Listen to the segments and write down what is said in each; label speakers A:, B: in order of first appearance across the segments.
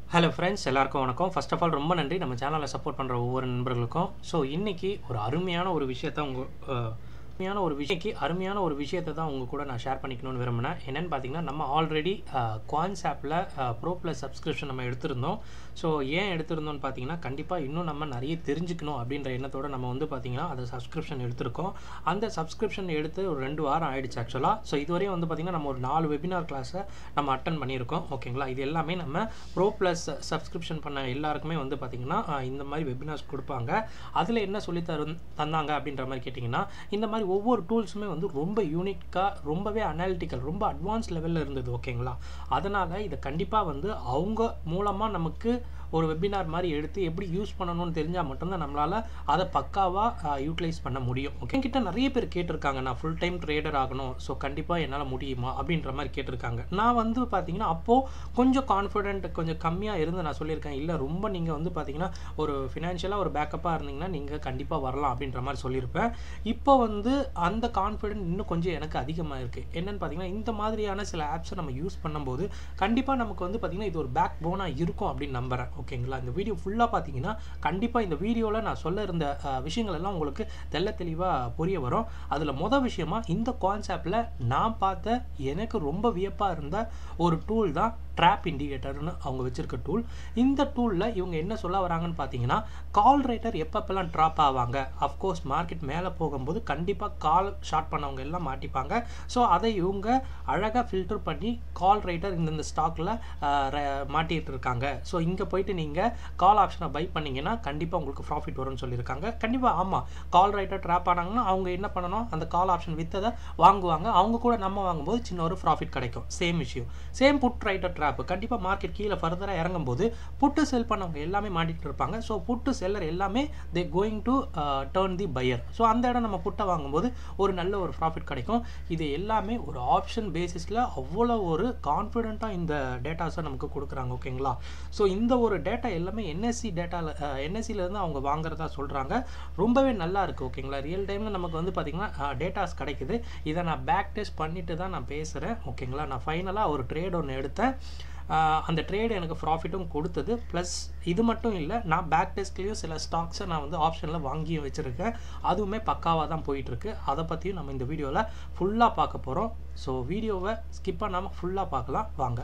A: hello friends எல்லாருக்கும் வணக்கம் first of all ரொம்ப நன்றி நம்ம சேனலை சப்போர்ட் பண்ணுற ஒவ்வொரு நண்பர்களுக்கும் ஸோ இன்னைக்கு ஒரு அருமையான ஒரு விஷயத்த உங்கள் அருமையான ஒரு விஷயக்கு அருமையான ஒரு விஷயத்தை தான் உங்கள் கூட நான் ஷேர் பண்ணிக்கணும்னு விரும்பினேன் என்னென்னு பார்த்தீங்கன்னா நம்ம ஆல்ரெடி குவான்ஸ் ஆப்பில் ப்ரோ ப்ளஸ் சப்ஸ்கிரிப்ஷன் நம்ம எடுத்திருந்தோம் ஸோ ஏன் எடுத்திருந்தோம்னு பார்த்தீங்கன்னா கண்டிப்பாக இன்னும் நம்ம நிறைய தெரிஞ்சுக்கணும் அப்படின்ற எண்ணத்தோட நம்ம வந்து பார்த்தீங்கன்னா அந்த சப்ஸ்கிரிப்ஷன் எடுத்திருக்கோம் அந்த சப்ஸ்கிரிப்ஷன் எடுத்து ஒரு ரெண்டு வாரம் ஆயிடுச்சு ஆக்சுவலாக ஸோ இதுவரையும் வந்து பார்த்தீங்கன்னா நம்ம ஒரு நாலு வெபினார் கிளாஸை நம்ம அட்டன் பண்ணியிருக்கோம் ஓகேங்களா இது எல்லாமே நம்ம ப்ரோ ப்ளஸ் சப்ஸ்கிரிப்ஷன் பண்ண எல்லாருக்குமே வந்து பார்த்தீங்கன்னா அஹ், இந்த மாதிரி வெபினார்ஸ் கொடுப்பாங்க அதில் என்ன சொல்லி தரு தந்தாங்க அப்படின்ற மாதிரி கேட்டிங்கன்னா இந்த மாதிரி ஒவ்வொரு டூல்ஸுமே வந்து ரொம்ப யூனிக்காக ரொம்பவே அனாலிட்டிக்கல் ரொம்ப அட்வான்ஸ் லெவலில் இருந்தது ஓகேங்களா அதனால் இதை கண்டிப்பாக வந்து அவங்க மூலமாக நமக்கு ஒரு வெபினார் மாதிரி எடுத்து எப்படி யூஸ் பண்ணணும்னு தெரிஞ்சால் மட்டும்தான் நம்மளால் அதை பக்காவாக யூட்டிலைஸ் பண்ண முடியும் ஓகே என்கிட்ட நிறைய பேர் கேட்டிருக்காங்க நான் ஃபுல் டைம் ட்ரேடர் ஆகணும் ஸோ கண்டிப்பாக என்னால் முடியுமா அப்படின்ற மாதிரி கேட்டிருக்காங்க நான் வந்து பார்த்தீங்கன்னா அப்போது கொஞ்சம் கான்ஃபிடென்ட் கொஞ்சம் கம்மியாக இருந்து நான் சொல்லியிருக்கேன் இல்லை ரொம்ப நீங்கள் வந்து பார்த்தீங்கன்னா ஒரு ஃபினான்ஷியலாக ஒரு பேக்கப்பாக இருந்தீங்கன்னா நீங்கள் கண்டிப்பாக வரலாம் அப்படின்ற மாதிரி சொல்லியிருப்பேன் இப்போ வந்து அந்த கான்ஃபிடென்ட் இன்னும் கொஞ்சம் எனக்கு அதிகமாக இருக்குது என்னென்னு பார்த்தீங்கன்னா இந்த மாதிரியான சில ஆப்ஸை நம்ம யூஸ் பண்ணும்போது கண்டிப்பாக நமக்கு வந்து பார்த்தீங்கன்னா இது ஒரு பேக் போனாக இருக்கும் அப்படின்னு நம்புகிறேன் ஓகேங்களா இந்த வீடியோ ஃபுல்லாக பார்த்தீங்கன்னா கண்டிப்பாக இந்த வீடியோவில் நான் சொல்ல இருந்த அஹ், விஷயங்கள் எல்லாம் உங்களுக்கு தெள்ள தெளிவாக புரிய வரும் அதில் மொதல் விஷயமா இந்த கான்செப்டில் நான் பார்த்த எனக்கு ரொம்ப வியப்பாக இருந்த ஒரு டூல் தான் ட்ராப் இண்டிகேட்டர்னு அவங்க வச்சிருக்க டூல் இந்த டூலில் இவங்க என்ன சொல்ல வராங்கன்னு பார்த்தீங்கன்னா கால் ரேட்டர் எப்பப்பெல்லாம் ட்ராப் ஆவாங்க அஃப்கோர்ஸ் மார்க்கெட் மேலே போகும்போது கண்டிப்பாக கால் ஷார்ட் பண்ணவங்க எல்லாம் மாட்டிப்பாங்க ஸோ அதை இவங்க அழகாக ஃபில்டர் பண்ணி கால் ரேட்டர் இந்தந்த ஸ்டாக்கில் மாட்டிட்டு இருக்காங்க ஸோ இங்கே போயிட்டு நீங்கள் கால் ஆப்ஷனை பை பண்ணீங்கன்னா கண்டிப்பாக உங்களுக்கு ப்ராஃபிட் வரும்னு சொல்லியிருக்காங்க கண்டிப்பாக ஆமாம் கால் ரைட்டர் ட்ராப் ஆனாங்கன்னா அவங்க என்ன பண்ணணும் அந்த கால் ஆப்ஷன் விற்றதை வாங்குவாங்க அவங்க கூட நம்ம வாங்கும்போது சின்ன ஒரு ப்ராஃபிட் கிடைக்கும் சேம் விஷயம் சேம் புட் ரைட்டர் ட்ராப் கண்டிப்பாக மார்க்கெட் கீழே ஃபர்தராக இறங்கும்போது புட்டு செல் பண்ணவங்க எல்லாமே மாட்டிட்டு இருப்பாங்க ஸோ புட்டு செல்லர் எல்லாமே they going to turn the buyer so அந்த இடம் நம்ம புட்டை வாங்கும்போது ஒரு நல்ல ஒரு ப்ராஃபிட் கிடைக்கும் இது எல்லாமே ஒரு ஆப்ஷன் பேசிஸில் அவ்வளோ ஒரு கான்ஃபிடென்ட்டாக இந்த டேட்டாஸை நமக்கு கொடுக்குறாங்க ஓகேங்களா ஸோ இந்த ஒரு டேட்டா எல்லாமே என்எஸ்சி டேட்டாவில் என்எஸ்சிலேருந்து அவங்க வாங்குறதா சொல்கிறாங்க ரொம்பவே நல்லா இருக்குது ஓகேங்களா ரியல் டைமில் நமக்கு வந்து பார்த்திங்கன்னா டேட்டாஸ் கிடைக்குது இதை நான் பேக் டெஸ்ட் பண்ணிட்டு தான் நான் பேசுகிறேன் ஓகேங்களா நான் ஃபைனலாக ஒரு ட்ரேட் ஒன்று எடுத்தேன் ஆஹ் அந்த ட்ரேடு எனக்கு ப்ராஃபிட்டும் கொடுத்தது ப்ளஸ் இது மட்டும் இல்லை நான் பேக் டெஸ்ட்லேயும் சில ஸ்டாக்ஸை நான் வந்து ஆப்ஷனில் வாங்கியும் வச்சுருக்கேன் அதுவுமே பக்காவாக தான் போயிட்டுருக்கு அதை பற்றியும் நம்ம இந்த வீடியோவில் ஃபுல்லாக பார்க்க போகிறோம் ஸோ வீடியோவை ஸ்கிப் பண்ணாமல் ஃபுல்லாக பார்க்கலாம் வாங்க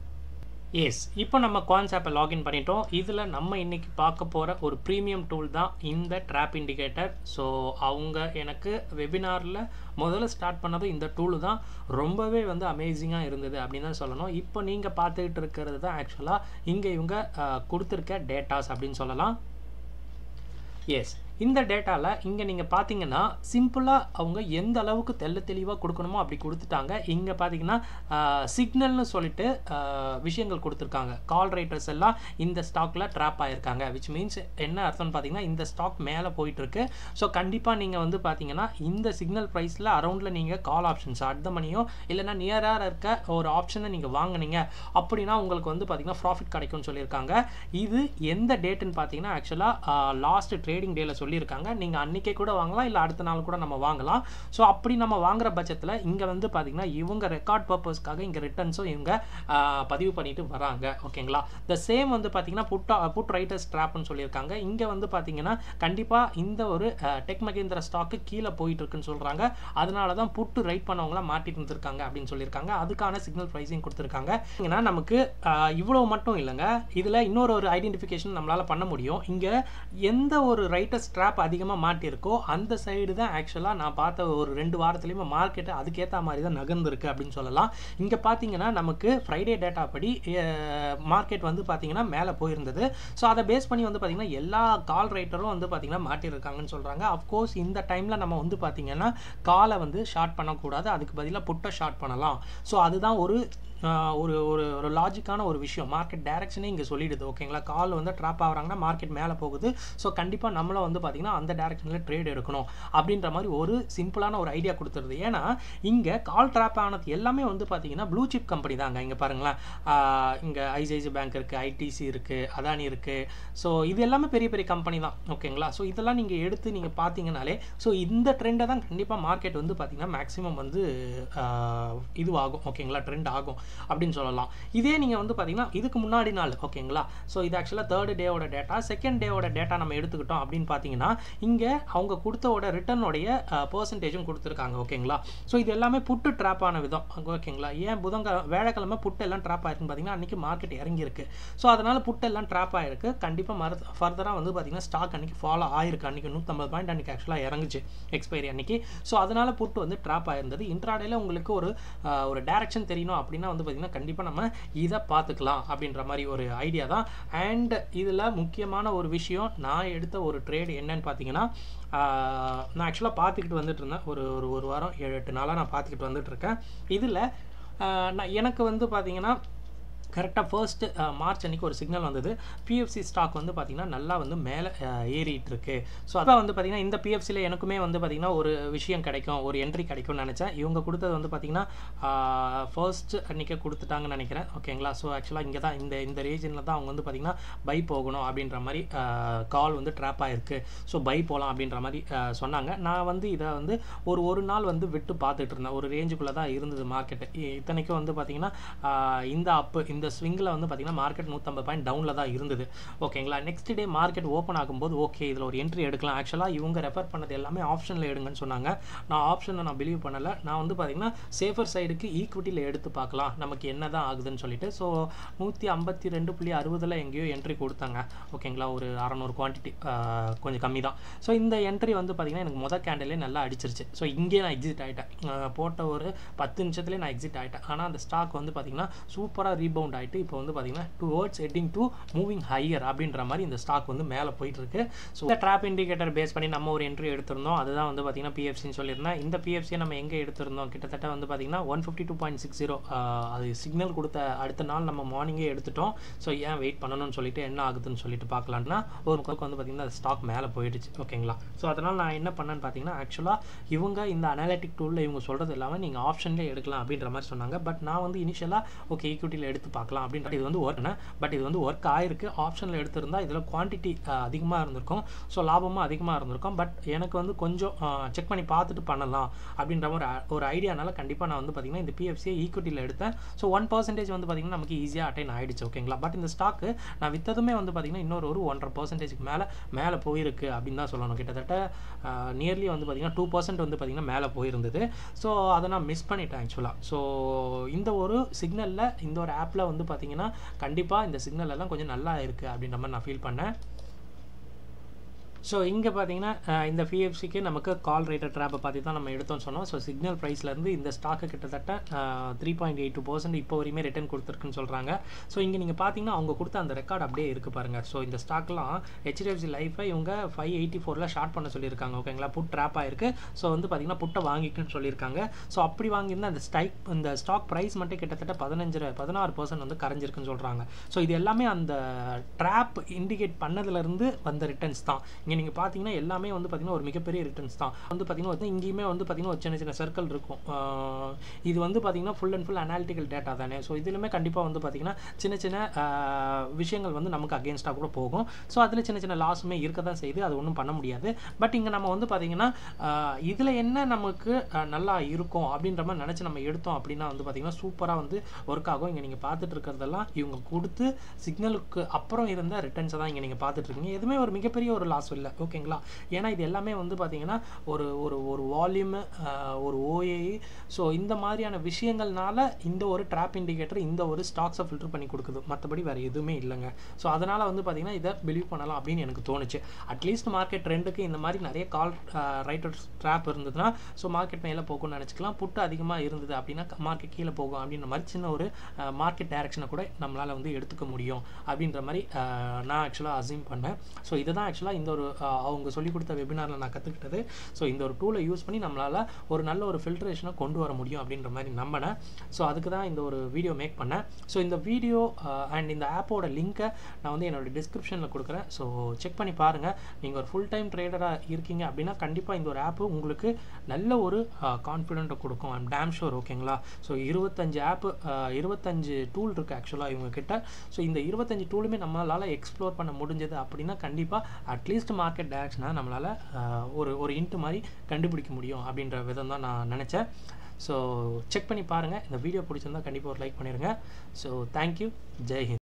A: எஸ் இப்போ நம்ம கான்செப்டை லாகின் பண்ணிட்டோம் இதில் நம்ம இன்னைக்கு பார்க்க போகிற ஒரு ப்ரீமியம் டூல் தான் இந்த ட்ராப் இண்டிகேட்டர் ஸோ அவங்க எனக்கு வெபினாரில் முதல்ல ஸ்டார்ட் பண்ணது இந்த டூல் தான் ரொம்பவே வந்து அமேசிங்காக இருந்தது அப்படின்னு தான் சொல்லணும் இப்போ நீங்கள் பார்த்துக்கிட்டு இருக்கிறது தான் ஆக்சுவலாக இங்கே இவங்க அஹ், கொடுத்துருக்க டேட்டாஸ் அப்படின்னு சொல்லலாம் எஸ் இந்த டேட்டாவில் இங்கே நீங்கள் பார்த்தீங்கன்னா சிம்பிளாக அவங்க எந்த அளவுக்கு தெள்ள தெளிவாக கொடுக்கணுமோ அப்படி கொடுத்துட்டாங்க இங்கே பார்த்தீங்கன்னா சிக்னல்னு சொல்லிட்டு ஆஹ், விஷயங்கள் கொடுத்துருக்காங்க கால் ரைட்டர்ஸ் எல்லாம் இந்த ஸ்டாக்கில் ட்ராப் ஆயிருக்காங்க விச் மீன்ஸ் என்ன அர்த்தம்னு பார்த்தீங்கன்னா இந்த ஸ்டாக் மேலே போயிட்டுருக்கு ஸோ கண்டிப்பாக நீங்கள் வந்து பார்த்தீங்கன்னா இந்த சிக்னல் ப்ரைஸில் அரௌண்டில் நீங்கள் கால் ஆப்ஷன்ஸ் அடுத்த மணியோ இல்லைன்னா நியராக இருக்க ஒரு ஆப்ஷனை நீங்கள் வாங்குனீங்க அப்படின்னா உங்களுக்கு வந்து பார்த்தீங்கன்னா ப்ராஃபிட் கிடைக்கும்னு சொல்லியிருக்காங்க இது எந்த டேட்டுன்னு பார்த்தீங்கன்னா ஆக்சுவலாக லாஸ்ட் ட்ரேடிங் டேல சொல்லியிருக்காங்க நீங்கள் அன்றைக்கே கூட வாங்கலாம் இல்லை அடுத்த நாள் கூட நம்ம வாங்கலாம் ஸோ அப்படி நம்ம வாங்குற பட்சத்தில் இங்கே வந்து பார்த்தீங்கன்னா இவங்க ரெக்கார்ட் பர்பஸ்க்காக இங்கே ரிட்டர்ன்ஸும் இவங்க ஆஹ், பதிவு பண்ணிட்டு வராங்க ஓகேங்களா த சேம் வந்து பார்த்தீங்கன்னா புட் புட் ரைட்டர்ஸ் ட்ராப்னு சொல்லியிருக்காங்க இங்கே வந்து பார்த்தீங்கன்னா கண்டிப்பாக இந்த ஒரு டெக் மகேந்திர ஸ்டாக்கு கீழே போயிட்டு இருக்குன்னு சொல்கிறாங்க அதனால தான் புட்டு ரைட் பண்ணவங்களாம் மாட்டிட்டு இருந்திருக்காங்க அப்படின்னு சொல்லியிருக்காங்க அதுக்கான சிக்னல் ப்ரைஸிங் கொடுத்துருக்காங்க ஏன்னா நமக்கு ஆஹ், இவ்வளவு மட்டும் இல்லைங்க இதில் இன்னொரு ஒரு ஐடென்டிஃபிகேஷன் நம்மளால் பண்ண முடியும் இங்கே எந்த ஒரு ரைட்டர்ஸ் ட்ராப் அதிகமாக மாட்டியிருக்கோ அந்த சைடு தான் ஆக்சுவலாக நான் பார்த்த ஒரு ரெண்டு வாரத்துலேயுமே மார்க்கெட்டு அதுக்கேற்ற மாதிரி தான் நகர்ந்துருக்கு அப்படின்னு சொல்லலாம் இங்கே பார்த்தீங்கன்னா நமக்கு ஃப்ரைடே டேட்டா படி மார்க்கெட் வந்து பார்த்தீங்கன்னா மேலே போயிருந்தது ஸோ அதை பேஸ் பண்ணி வந்து பார்த்தீங்கன்னா எல்லா கால் ரைட்டரும் வந்து பார்த்தீங்கன்னா மாட்டியிருக்காங்கன்னு சொல்கிறாங்க அஃப்கோர்ஸ் இந்த டைமில் நம்ம வந்து பார்த்தீங்கன்னா காலை வந்து ஷார்ட் பண்ணக்கூடாது அதுக்கு பதிலாக புட்டை ஷார்ட் பண்ணலாம் ஸோ அதுதான் ஒரு ஆஹ் ஒரு ஒரு ஒரு லாஜிக்கான ஒரு விஷயம் மார்க்கெட் டைரக்ஷனே இங்கே சொல்லிடுது ஓகேங்களா கால் வந்து ட்ராப் ஆகுறாங்கன்னா மார்க்கெட் மேலே போகுது ஸோ கண்டிப்பாக நம்மளும் வந்து பார்த்திங்கன்னா அந்த டேரக்ஷனில் ட்ரேட் எடுக்கணும் அப்படின்ற மாதிரி ஒரு சிம்பிளான ஒரு ஐடியா கொடுத்துருது ஏன்னா இங்கே கால் ட்ராப் ஆனது எல்லாமே வந்து பார்த்தீங்கன்னா ப்ளூ சிப் கம்பெனி தாங்க இங்கே பாருங்களேன் இங்கே ஐசிஐசி பேங்க் இருக்குது ஐடிசி இருக்குது அதானி இருக்குது ஸோ இது எல்லாமே பெரிய பெரிய கம்பெனி தான் ஓகேங்களா ஸோ இதெல்லாம் நீங்கள் எடுத்து நீங்கள் பார்த்தீங்கனாலே ஸோ இந்த ட்ரெண்டை தான் கண்டிப்பாக மார்க்கெட் வந்து பார்த்தீங்கன்னா மேக்ஸிமம் வந்து ஆஹ், இதுவாகும் ஓகேங்களா ட்ரெண்ட் ஆகும் அப்படின்னு சொல்லலாம் இதே நீங்கள் வந்து பார்த்தீங்கன்னா இதுக்கு முன்னாடி நாள் ஓகேங்களா ஸோ இது ஆக்சுவலாக தேர்ட் டேவோட டேட்டா செகண்ட் டேவோட டேட்டா நம்ம எடுத்துக்கிட்டோம் அப்படின்னு பார்த்தீங்கன்னா இங்கே அவங்க கொடுத்தோட ரிட்டர்னுடைய பர்சன்டேஜும் கொடுத்துருக்காங்க ஓகேங்களா ஸோ இது எல்லாமே புட்டு ட்ராப் ஆன விதம் ஓகேங்களா ஏன் புதன்கிழமை வேலைக்கிழமை புட்டு எல்லாம் ட்ராப் ஆயிருக்குன்னு பார்த்தீங்கன்னா அன்றைக்கி மார்க்கெட் இறங்கியிருக்கு ஸோ அதனால் புட்டு எல்லாம் ட்ராப் ஆயிருக்கு கண்டிப்பாக மறு ஃபர்தராக வந்து பார்த்தீங்கன்னா ஸ்டாக் அன்றைக்கி ஃபாலோ ஆயிருக்கு அன்றைக்கி நூற்றம்பது பாயிண்ட் அன்றைக்கி ஆக்சுவலாக இறங்குச்சு எக்ஸ்பைரி அன்றைக்கி ஸோ அதனால் புட்டு வந்து ட்ராப் ஆயிருந்தது இன்ட்ராடேல உங்களுக்கு ஒரு ஆஹ், ஒரு டேரக்ஷன் தெரியணும் அப்படின்னா வந்து பார்த்தீங்கன்னா கண்டிப்பாக நம்ம இதை பார்த்துக்கலாம் அப்படின்ற மாதிரி ஒரு ஐடியா தான் அண்ட் இதில் முக்கியமான ஒரு விஷயம் நான் எடுத்த ஒரு ட்ரேட் என்னன்னு பார்த்தீங்கன்னா ஆஹ், நான் ஆக்சுவலாக பார்த்துக்கிட்டு வந்துட்டு இருந்தேன் ஒரு ஒரு ஒரு வாரம் ஏழு எட்டு நாளாக நான் பார்த்துக்கிட்டு வந்துட்டு இருக்கேன் இதில் நான் எனக்கு வந்து பார்த்தீங்கன்னா கரெக்டாக ஃபர்ஸ்ட் மார்ச் அன்னைக்கு ஒரு சிக்னல் வந்தது பிஎஃப்சி ஸ்டாக் வந்து பார்த்திங்கன்னா நல்லா வந்து மேலே ஏறிட்டு இருக்கு ஸோ அப்போ வந்து பார்த்திங்கன்னா இந்த பிஎஃப்சியில் எனக்குமே வந்து பார்த்திங்கன்னா ஒரு விஷயம் கிடைக்கும் ஒரு என்ட்ரி கிடைக்கும்னு நினச்சேன் இவங்க கொடுத்தது வந்து பார்த்திங்கன்னா ஃபர்ஸ்ட் அன்றைக்கே கொடுத்துட்டாங்கன்னு நினைக்கிறேன் ஓகேங்களா ஸோ ஆக்சுவலாக இங்கே தான் இந்த இந்த ரீஜனில் தான் அவங்க வந்து பார்த்திங்கன்னா பை போகணும் அப்படின்ற மாதிரி கால் வந்து ட்ராப் ஆகிருக்கு ஸோ பை போகலாம் அப்படின்ற மாதிரி ஆஹ், சொன்னாங்க நான் வந்து இதை வந்து ஒரு ஒரு நாள் வந்து விட்டு பார்த்துட்டு இருந்தேன் ஒரு ரேஞ்சுக்குள்ளே தான் இருந்தது மார்க்கெட்டு இத்தனைக்கும் வந்து பார்த்திங்கன்னா ஆஹ், இந்த அப்பு இந்த ஸ்விங்கில் வந்து பார்த்திங்கன்னா மார்க்கெட் நூற்றம்பது பாயிண்ட் டவுனில் தான் இருந்தது ஓகேங்களா நெக்ஸ்ட் டே மார்க்கெட் ஓப்பன் ஆகும்போது ஓகே இதில் ஒரு என்ட்ரி எடுக்கலாம் ஆக்சுவலாக இவங்க ரெஃபர் பண்ணது எல்லாமே ஆப்ஷனில் எடுங்கன்னு சொன்னாங்க நான் ஆப்ஷனை நான் பிலீவ் பண்ணலை நான் வந்து பார்த்திங்கன்னா சேஃபர் சைடுக்கு ஈக்விட்டியில் எடுத்து பார்க்கலாம் நமக்கு என்ன தான் ஆகுதுன்னு சொல்லிட்டு ஸோ நூற்றி ஐம்பத்தி ரெண்டு புள்ளி அறுபதில் எங்கேயோ என்ட்ரி கொடுத்தாங்க ஓகேங்களா ஒரு அறநூறு குவான்டிட்டி கொஞ்சம் கம்மி தான் ஸோ இந்த என்ட்ரி வந்து பார்த்திங்கன்னா எனக்கு மொதல் கேண்டிலே நல்லா அடிச்சிருச்சு ஸோ இங்கே நான் எக்ஸிட் ஆகிட்டேன் அஹ் போட்ட ஒரு பத்து நிமிஷத்துலேயே நான் எக்ஸிட் ஆகிட்டேன் ஆனால் அந்த ஸ்டாக் வந்து பார்த்திங்கன்னா சூப்பராக ரீபவுண்ட் ஆகிட்டு இப்போ வந்து பார்த்திங்கன்னா towards heading to moving higher அப்படின்ற மாதிரி இந்த ஸ்டாக் வந்து மேலே போயிட்டு இருக்கு ஸோ இந்த ட்ராப் இண்டிகேட்டர் பேஸ் பண்ணி நம்ம ஒரு என்ட்ரி எடுத்திருந்தோம் அதுதான் வந்து பார்த்திங்கன்னா பிஎஃப்சின்னு சொல்லியிருந்தேன் இந்த பிஎஃப்சியை நம்ம எங்கே எடுத்திருந்தோம் கிட்டத்தட்ட வந்து பார்த்திங்கன்னா one fifty two point six zero அது சிக்னல் கொடுத்த அடுத்த நாள் நம்ம மார்னிங்கே எடுத்துட்டோம் ஸோ ஏன் வெயிட் பண்ணணும்னு சொல்லிட்டு என்ன ஆகுதுன்னு சொல்லிட்டு பார்க்கலான்னா ஒரு முறைக்கு வந்து பார்த்திங்கன்னா ஸ்டாக் மேலே போயிடுச்சு ஓகேங்களா ஸோ அதனால் நான் என்ன பண்ணேன்னு பார்த்தீங்கன்னா ஆக்சுவலாக இவங்க இந்த அனாலிட்டிக் டூலில் இவங்க சொல்கிறது எல்லாமே நீங்கள் ஆப்ஷன்லேயே எடுக்கலாம் அப்படின்ற மாதிரி சொன்னாங்க பட் நான் வந்து இனிஷியலாக ஓகே ஈக்விட்டியில் எடுத்து பார்க்கலாம் அப்படின்ற இது வந்து ஒர்க் பட் இது வந்து ஒர்க் ஆயிருக்கு ஆப்ஷனில் எடுத்திருந்தா இதில் குவான்டிட்டி அதிகமாக இருந்திருக்கும் ஸோ லாபமும் அதிகமாக இருந்திருக்கும் பட் எனக்கு வந்து கொஞ்சம் செக் பண்ணி பார்த்துட்டு பண்ணலாம் அப்படின்ற ஒரு ஒரு ஐடியானால கண்டிப்பாக நான் வந்து பார்த்திங்கன்னா இந்த பிஎஃப்சியை ஈக்விட்டியில் எடுத்தேன் ஸோ ஒன் பர்சன்டேஜ் வந்து பார்த்திங்கன்னா நமக்கு ஈஸியாக அட்டைன் ஆயிடுச்சு ஓகேங்களா பட் இந்த ஸ்டாக்கு நான் விற்றதுமே வந்து பார்த்திங்கன்னா இன்னொரு ஒரு ஒன்றரை பர்சன்டேஜ்க்கு மேலே மேலே போயிருக்கு அப்படின்னு தான் சொல்லணும் கிட்டத்தட்ட நியர்லி வந்து பார்த்திங்கன்னா டூ பர்சன்ட் வந்து பார்த்திங்கன்னா மேலே போயிருந்தது ஸோ அதை நான் மிஸ் பண்ணிட்டேன் ஆக்சுவலாக ஸோ இந்த ஒரு சிக்னலில் இந்த ஒரு ஆப்பில் வந்து பார்த்திங்கன்னா கண்டிப்பாக இந்த சிக்னல் எல்லாம் கொஞ்சம் நல்லா இருக்குது அப்படின்ற மாதிரி நான் ஃபீல் பண்ணேன் ஸோ இங்கே பார்த்தீங்கன்னா அஹ், இந்த பிஎஃப்சிக்கு நமக்கு கால் ரேட்டர் ட்ராப்பை பார்த்து தான் நம்ம எடுத்தோம்னு சொன்னோம் ஸோ சிக்னல் ப்ரைஸ்லேருந்து இந்த ஸ்டாக்கு கிட்டத்தட்ட three point eight two percent இப்போ வரையுமே ரிட்டர்ன் கொடுத்துருக்குன்னு சொல்கிறாங்க ஸோ இங்கே நீங்கள் பார்த்தீங்கன்னா அவங்க கொடுத்த அந்த ரெக்கார்ட் அப்படியே இருக்குது பாருங்கள் ஸோ இந்த ஸ்டாக்லாம் ஹெச்டிஎஃப்சி லைஃபை இவங்க ஃபைவ் எயிட்டி ஃபோரில் ஷார்ட் பண்ண சொல்லியிருக்காங்க ஓகேங்களா புட் ட்ராப் ஆயிருக்கு ஸோ வந்து பார்த்தீங்கன்னா புட்டை வாங்கிக்குன்னு சொல்லியிருக்காங்க ஸோ அப்படி வாங்கியிருந்தா அந்த ஸ்டைக் இந்த ஸ்டாக் ப்ரைஸ் மட்டும் கிட்டத்தட்ட பதினஞ்சு பதினாறு பர்சன்ட் வந்து கரைஞ்சிருக்குன்னு சொல்கிறாங்க ஸோ இது எல்லாமே அந்த ட்ராப் இண்டிகேட் பண்ணதுலேருந்து வந்த ரிட்டர்ன்ஸ் தான் இங்கே நீங்கள் பார்த்தீங்கன்னா எல்லாமே வந்து பார்த்தீங்கன்னா ஒரு மிகப்பெரிய ரிட்டர்ன்ஸ் தான் வந்து பார்த்தீங்கன்னா வந்து இங்கேயுமே வந்து பார்த்தீங்கன்னா ஒரு சின்ன சின்ன சர்க்கிள் இருக்கும் ஆஹ் இது வந்து பார்த்தீங்கன்னா full and full analytical data தானே ஸோ இதுலையுமே கண்டிப்பாக வந்து பார்த்தீங்கன்னா சின்ன சின்ன ஆஹ் விஷயங்கள் வந்து நமக்கு அகேன்ஸ்டாக கூட போகும் ஸோ அதில் சின்ன சின்ன லாஸுமே இருக்க தான் செய்யுது அது ஒன்றும் பண்ண முடியாது பட் இங்கே நம்ம வந்து பார்த்தீங்கன்னா இதில் என்ன நமக்கு ஆஹ் நல்லா இருக்கும் அப்படின்ற மாதிரி நினச்சி நம்ம எடுத்தோம் அப்படின்னா வந்து பார்த்தீங்கன்னா சூப்பராக வந்து ஒர்க் ஆகும் இங்கே நீங்கள் பார்த்துட்டு இருக்கிறதெல்லாம் இவங்க கொடுத்து சிக்னலுக்கு அப்புறம் இருந்த ரிட்டர்ன்ஸை தான் இங்கே நீங்கள் பார்த்துட்டு இருக்கீங்க எதுவுமே ஒரு மிகப்பெரிய ஒரு லாஸ் இல்லை ஓகேங்களா ஏன்னா இது எல்லாமே வந்து பார்த்தீங்கன்னா ஒரு ஒரு ஒரு வால்யூமு ஒரு ஓஏ ஸோ இந்த மாதிரியான விஷயங்கள்னால இந்த ஒரு ட்ராப் இண்டிகேட்டர் இந்த ஒரு ஸ்டாக்ஸை ஃபில்டர் பண்ணி கொடுக்குது மற்றபடி வேறு எதுவுமே இல்லைங்க ஸோ அதனால் வந்து பார்த்தீங்கன்னா இதை பிலீவ் பண்ணலாம் அப்படின்னு எனக்கு தோணுச்சு அட்லீஸ்ட் மார்க்கெட் ட்ரெண்டுக்கு இந்த மாதிரி நிறைய கால் ரைட்டர் ட்ராப் இருந்ததுன்னா ஸோ மார்க்கெட் மேலே போகும்னு நினச்சிக்கலாம் புட்டு அதிகமாக இருந்தது அப்படின்னா மார்க்கெட் கீழே போகும் அப்படின்ற மாதிரி சின்ன ஒரு மார்க்கெட் டைரக்ஷனை கூட நம்மளால் வந்து எடுத்துக்க முடியும் அப்படின்ற மாதிரி அஹ், நான் ஆக்சுவலாக அசீம் பண்ணேன் ஸோ இதை தான் ஆக்சுவலாக இந்த ஒரு அஹ், அவங்க சொல்லிக் கொடுத்த வெபினாரில் நான் கற்றுக்கிட்டது ஸோ இந்த ஒரு டூலை யூஸ் பண்ணி நம்மளால் ஒரு நல்ல ஒரு ஃபில்ட்ரேஷனை கொண்டு வர முடியும் அப்படின்ற மாதிரி நம்பினேன் ஸோ அதுக்கு தான் இந்த ஒரு வீடியோ மேக் பண்ணேன் ஸோ இந்த வீடியோ அண்ட் இந்த ஆப்போட லிங்க்கை நான் வந்து என்னோட டிஸ்கிரிப்ஷனில் கொடுக்குறேன் ஸோ செக் பண்ணி பாருங்கள் நீங்கள் ஒரு ஃபுல் டைம் ட்ரேடராக இருக்கீங்க அப்படின்னா கண்டிப்பாக இந்த ஒரு ஆப்பு உங்களுக்கு நல்ல ஒரு கான்ஃபிடென்ட்டை கொடுக்கும் ஐம் டேம் ஷோர் ஓகேங்களா ஸோ இருபத்தஞ்சு ஆப்பு இருபத்தஞ்சு டூல் இருக்குது ஆக்சுவலாக இவங்க கிட்ட ஸோ இந்த இருபத்தஞ்சு டூலுமே நம்மளால் எக்ஸ்ப்ளோர் பண்ண முடிஞ்சது அப்படின்னா கண்டிப்பாக அட்லீஸ்ட் மார்க்கெட் டேரக்ஷனாக நம்மளால் ஒரு ஒரு இன்ட்டு மாதிரி கண்டுபிடிக்க முடியும் அப்படின்ற விதம் தான் நான் நினச்சேன் ஸோ செக் பண்ணி பாருங்கள் இந்த வீடியோ பிடிச்சிருந்தா கண்டிப்பாக ஒரு லைக் பண்ணிடுங்க ஸோ தேங்க்யூ ஜெய் ஹிந்த்